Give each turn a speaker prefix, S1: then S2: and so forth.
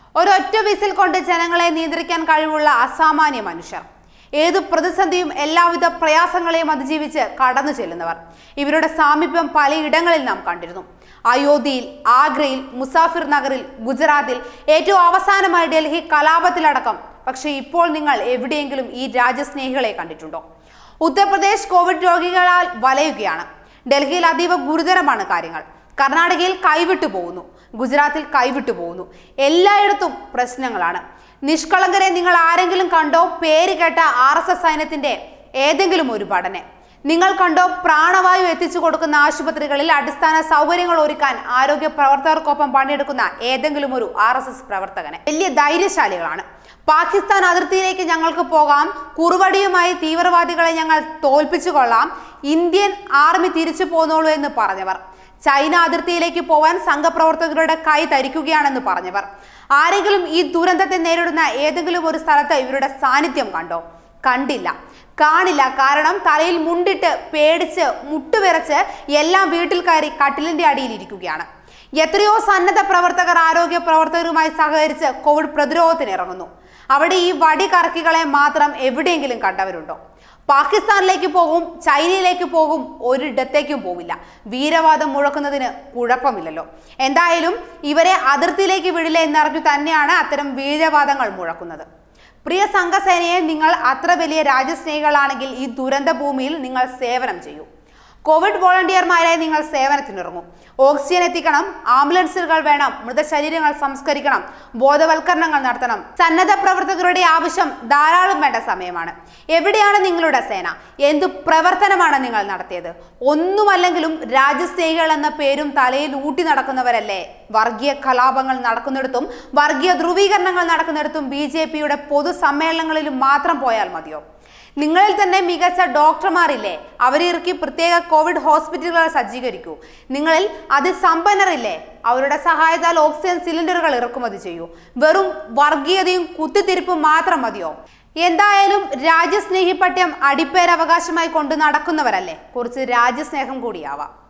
S1: ഒരൊറ്റ വിസിൽ കൊണ്ട് ജനങ്ങളെ നിയന്ത്രിക്കാൻ കഴിവുള്ള അസാമാന്യ മനുഷ്യർ ഏതു പ്രതിസന്ധിയും എല്ലാവിധ പ്രയാസങ്ങളെയും അതിജീവിച്ച് കടന്നു ചെല്ലുന്നവർ ഇവരുടെ സാമീപ്യം പലയിടങ്ങളിൽ നാം കണ്ടിരുന്നു അയോധ്യയിൽ ആഗ്രയിൽ മുസാഫിർ നഗറിൽ ഗുജറാത്തിൽ ഏറ്റവും അവസാനമായി ഡൽഹി കലാപത്തിലടക്കം പക്ഷേ ഇപ്പോൾ നിങ്ങൾ എവിടെയെങ്കിലും ഈ രാജ്യസ്നേഹികളെ കണ്ടിട്ടുണ്ടോ ഉത്തർപ്രദേശ് കോവിഡ് രോഗികളാൽ വലയുകയാണ് ഡൽഹിയിൽ അതീവ ഗുരുതരമാണ് കാര്യങ്ങൾ കർണാടകയിൽ കൈവിട്ടു പോകുന്നു ഗുജറാത്തിൽ കൈവിട്ടു പോകുന്നു എല്ലായിടത്തും പ്രശ്നങ്ങളാണ് നിഷ്കളങ്കരെ നിങ്ങൾ ആരെങ്കിലും കണ്ടോ പേര് കേട്ട ആർ എസ് എസ് സൈന്യത്തിന്റെ ഏതെങ്കിലും ഒരു പഠനെ നിങ്ങൾ കണ്ടോ പ്രാണവായു എത്തിച്ചു കൊടുക്കുന്ന ആശുപത്രികളിൽ അടിസ്ഥാന സൗകര്യങ്ങൾ ഒരുക്കാൻ ആരോഗ്യ പ്രവർത്തകർക്കൊപ്പം പണിയെടുക്കുന്ന ഏതെങ്കിലും ഒരു ആർ എസ് എസ് പ്രവർത്തകനെ വലിയ ധൈര്യശാലികളാണ് പാകിസ്ഥാൻ അതിർത്തിയിലേക്ക് ഞങ്ങൾക്ക് പോകാം കുറുവടിയുമായി തീവ്രവാദികളെ ഞങ്ങൾ തോൽപ്പിച്ചു കൊള്ളാം ഇന്ത്യൻ ആർമി തിരിച്ചു പോന്നോളൂ എന്ന് പറഞ്ഞവർ ചൈന അതിർത്തിയിലേക്ക് പോവാൻ സംഘപ്രവർത്തകരുടെ കൈ ധരിക്കുകയാണെന്ന് പറഞ്ഞവർ ആരെങ്കിലും ഈ ദുരന്തത്തെ നേരിടുന്ന ഏതെങ്കിലും ഒരു സ്ഥലത്ത് ഇവരുടെ സാന്നിധ്യം കണ്ടോ കണ്ടില്ല കാണില്ല കാരണം തലയിൽ മുണ്ടിട്ട് പേടിച്ച് മുട്ടുവിറച്ച് എല്ലാം വീട്ടിൽ കയറി കട്ടിലിന്റെ അടിയിൽ ഇരിക്കുകയാണ് എത്രയോ സന്നദ്ധ പ്രവർത്തകർ ആരോഗ്യ പ്രവർത്തകരുമായി സഹകരിച്ച് കോവിഡ് പ്രതിരോധത്തിന് ഇറങ്ങുന്നു അവിടെ ഈ വടി കറക്കികളെ മാത്രം എവിടെയെങ്കിലും കണ്ടവരുണ്ടോ പാകിസ്ഥാനിലേക്ക് പോകും ചൈനയിലേക്ക് പോകും ഒരിടത്തേക്കും പോവില്ല വീരവാദം മുഴക്കുന്നതിന് കുഴപ്പമില്ലല്ലോ എന്തായാലും ഇവരെ അതിർത്തിയിലേക്ക് വിടില്ല എന്നറിഞ്ഞു തന്നെയാണ് അത്തരം വീരവാദങ്ങൾ മുഴക്കുന്നത് പ്രിയ സംഘസേനയെ നിങ്ങൾ അത്ര വലിയ രാജ്യസ്നേഹികളാണെങ്കിൽ ഈ ദുരന്ത ഭൂമിയിൽ നിങ്ങൾ സേവനം ചെയ്യൂ കോവിഡ് വോളണ്ടിയർമാരായി നിങ്ങൾ സേവനത്തിനിറങ്ങും ഓക്സിജൻ എത്തിക്കണം ആംബുലൻസുകൾ വേണം മൃതശരീരങ്ങൾ സംസ്കരിക്കണം ബോധവൽക്കരണങ്ങൾ നടത്തണം സന്നദ്ധ പ്രവർത്തകരുടെ ആവശ്യം ധാരാളം വേണ്ട സമയമാണ് എവിടെയാണ് നിങ്ങളുടെ സേന എന്തു പ്രവർത്തനമാണ് നിങ്ങൾ നടത്തിയത് ഒന്നുമല്ലെങ്കിലും രാജ്യസ്നേഹികൾ എന്ന പേരും തലയിൽ ഊട്ടി നടക്കുന്നവരല്ലേ വർഗീയ കലാപങ്ങൾ നടക്കുന്നിടത്തും വർഗീയ ധ്രുവീകരണങ്ങൾ നടക്കുന്നിടത്തും ബി ജെ പിയുടെ പൊതുസമ്മേളനങ്ങളിലും മാത്രം പോയാൽ മതിയോ നിങ്ങളിൽ തന്നെ മികച്ച ഡോക്ടർമാരില്ലേ അവരെ ഇറക്കി പ്രത്യേക കോവിഡ് ഹോസ്പിറ്റലുകൾ സജ്ജീകരിക്കൂ നിങ്ങളിൽ അതിസമ്പന്നരില്ലേ അവരുടെ സഹായത്താൽ ഓക്സിജൻ സിലിണ്ടറുകൾ ഇറക്കുമതി ചെയ്യൂ വെറും വർഗീയതയും കുത്തിത്തിരിപ്പും മാത്രം മതിയോ എന്തായാലും രാജ്യസ്നേഹി പട്യം അടിപ്പേരവകാശമായി കൊണ്ട് നടക്കുന്നവരല്ലേ കുറച്ച് രാജ്യസ്നേഹം കൂടിയാവാം